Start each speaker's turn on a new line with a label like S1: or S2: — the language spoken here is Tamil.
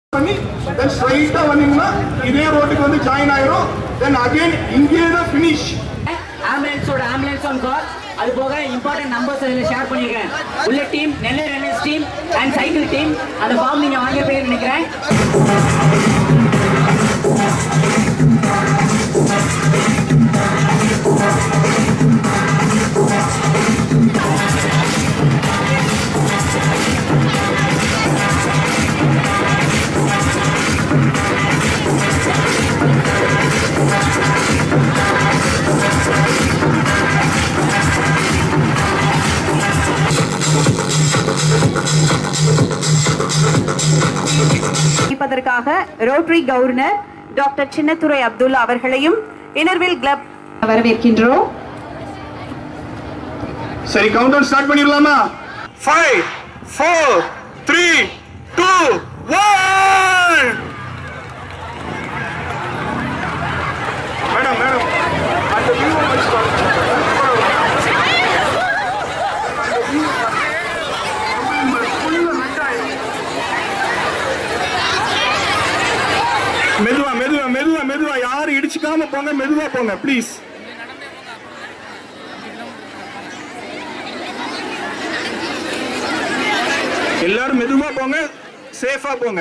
S1: பண்ணி தென் ஸ்ட்ரைட்டா வந்தீங்கன்னா இதே ரோட்டுக்கு வந்து ஜாயின் ஆயிரும் தென் அகைன் இங்கே தான் ஃபினிஷ்
S2: ஆம்புலன்ஸோட ஆம்புலன்ஸ் ஆன் கால் அது போக இம்பார்ட்டன்ட் நம்பர்ஸ் அதில் ஷேர் பண்ணியிருக்கேன் உள்ள team Nellai runners team and cycle team அந்த ஃபார்ம் நீங்கள் வாங்கியிருப்பீங்கன்னு நினைக்கிறேன்
S3: வைப்பதற்காக rotary governor doctor Chinnathurai Abdullah அவர்களையும் இனர்வில் கிளப் வரவேற்கின்றோம்
S1: சரி கவுண்டர் ஸ்டார்ட் பண்ணிடலாமா five four three two one madam madam அந்த வியூவை வச்சு மெதுவா மெதுவா மெதுவா மெதுவா யாரும் இடிச்சுக்காம போங்க மெதுவா போங்க ப்ளீஸ் எல்லாரும் மெதுவா போங்க சேஃபா போங்க